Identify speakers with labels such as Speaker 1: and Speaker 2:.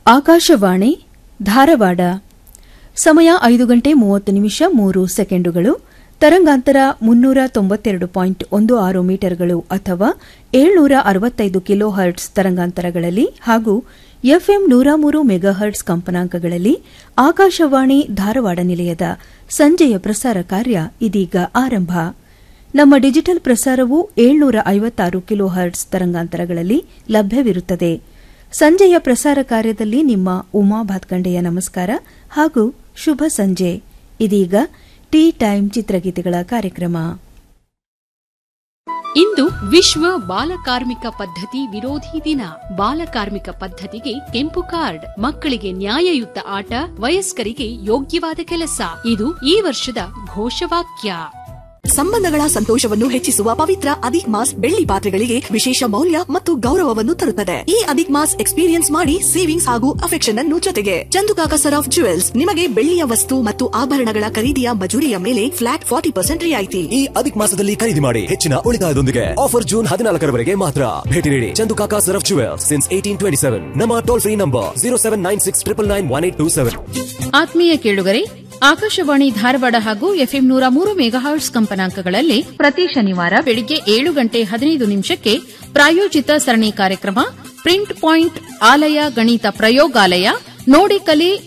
Speaker 1: ಆಕಾಶವಾಣಿ ಧಾರವಾಡ ಸಮಯ ಐದು ಗಂಟೆ ಮೂವತ್ತು ನಿಮಿಷ ಮೂರು ಸೆಕೆಂಡುಗಳು ತರಂಗಾಂತರ ಮುನ್ನೂರ ತೊಂಬತ್ತೆರಡು ಪಾಯಿಂಟ್ ಒಂದು ಆರು ಮೀಟರ್ಗಳು ಅಥವಾ ಏಳ್ನೂರ ಅರವತ್ತೈದು ಕಿಲೋ ಹರ್ಟ್ಸ್ ತರಂಗಾಂತರಗಳಲ್ಲಿ ಹಾಗೂ ಎಫ್ಎಂ ನೂರ ಮೂರು ಮೆಗಾಹರ್ಟ್ಸ್ ಕಂಪನಾಂಕಗಳಲ್ಲಿ ಆಕಾಶವಾಣಿ ಧಾರವಾಡ ನಿಲಯದ ಸಂಜೆಯ ಪ್ರಸಾರ ಕಾರ್ಯ ಇದೀಗ ಆರಂಭ ನಮ್ಮ ಡಿಜಿಟಲ್ ಪ್ರಸಾರವು ಏಳ್ನೂರ ಐವತ್ತಾರು ಕಿಲೋ ಹರ್ಟ್ಸ್ ತರಂಗಾಂತರಗಳಲ್ಲಿ ಲಭ್ಯವಿರುತ್ತದೆ ಸಂಜೆಯ ಪ್ರಸಾರ ಕಾರ್ಯದಲ್ಲಿ ನಿಮ್ಮ ಉಮಾ ಭಾತ್ಕಂಡೆಯ ನಮಸ್ಕಾರ ಹಾಗೂ ಶುಭ ಸಂಜೆ ಇದೀಗ ಟೀ ಟೈಮ್ ಚಿತ್ರಗೀತೆಗಳ ಕಾರ್ಯಕ್ರಮ
Speaker 2: ಇಂದು ವಿಶ್ವ ಬಾಲಕಾರ್ಮಿಕ ಪದ್ಧತಿ ವಿರೋಧಿ ದಿನ ಬಾಲಕಾರ್ಮಿಕ ಪದ್ಧತಿಗೆ ಕೆಂಪು ಕಾರ್ಡ್ ಮಕ್ಕಳಿಗೆ ನ್ಯಾಯಯುತ ಆಟ ವಯಸ್ಕರಿಗೆ ಯೋಗ್ಯವಾದ ಕೆಲಸ ಇದು ಈ ವರ್ಷದ ಘೋಷವಾಕ್ಯ
Speaker 3: ಸಂಬಂಧಗಳ ಸಂತೋಷವನ್ನು ಹೆಚ್ಚಿಸುವ ಪವಿತ್ರ ಅದಿಕ್ ಮಾಸ್ ಬೆಳ್ಳಿ ಪಾತ್ರೆಗಳಿಗೆ ವಿಶೇಷ ಮೌಲ್ಯ ಮತ್ತು ಗೌರವವನ್ನು ತರುತ್ತದೆ ಈ ಅದಿಕ್ ಮಾಸ್ ಎಕ್ಸ್ಪೀರಿಯನ್ಸ್ ಮಾಡಿ ಸೇವಿಂಗ್ಸ್ ಹಾಗೂ ಅಫೆಕ್ಷನ್ ಅನ್ನು ಜೊತೆಗೆ ಚಂದುಕಾಕ ಸರ್ ಆಫ್ ಜುವೆಲ್ಸ್ ನಿಮಗೆ ಬೆಳ್ಳಿಯ ವಸ್ತು ಮತ್ತು ಆಭರಣಗಳ ಖರೀದಿಯ ಮಜೂರಿಯ ಮೇಲೆ ಫ್ಲಾಟ್ ಫಾರ್ಟಿ ಪರ್ಸೆಂಟ್ ರಿಯಾಯಿತಿ
Speaker 4: ಈ ಅಧಿಕ ಮಾಸದಲ್ಲಿ ಖರೀದಿ ಮಾಡಿ ಹೆಚ್ಚಿನ ಉಳಿತಾಯದೊಂದಿಗೆ ಆಫರ್ ಜೂನ್ ಹದಿನಾಲ್ಕರವರೆಗೆ ಮಾತ್ರ ಭೇಟಿ ನೀಡಿ Chandukaka Saraf jewel since eighteen twenty seven ನಮ್ಮ toll free number zero seven nine six triple nine one eight two seven
Speaker 5: ಆತ್ಮೀಯ ಕೇಳುಗರೆ ಆಕಾಶವಾಣಿ ಧಾರವಾಡ ಹಾಗೂ ಎಫ್ಎಂ ನೂರ ಮೂರು ಮೆಗಾಹರ್ಟ್ಸ್ ಕಂಪನಾಂಕಗಳಲ್ಲಿ ಪ್ರತಿ ಶನಿವಾರ ಬೆಳಿಗ್ಗೆ ಏಳು ಗಂಟೆ ಹದಿನೈದು ನಿಮಿಷಕ್ಕೆ ಪ್ರಾಯೋಜಿತ ಸರಣಿ ಕಾರ್ಯಕ್ರಮ ಪ್ರಿಂಟ್ ಪಾಯಿಂಟ್ ಆಲಯ ಗಣಿತ ಪ್ರಯೋಗಾಲಯ ನೋಡಿ ಕಲೆ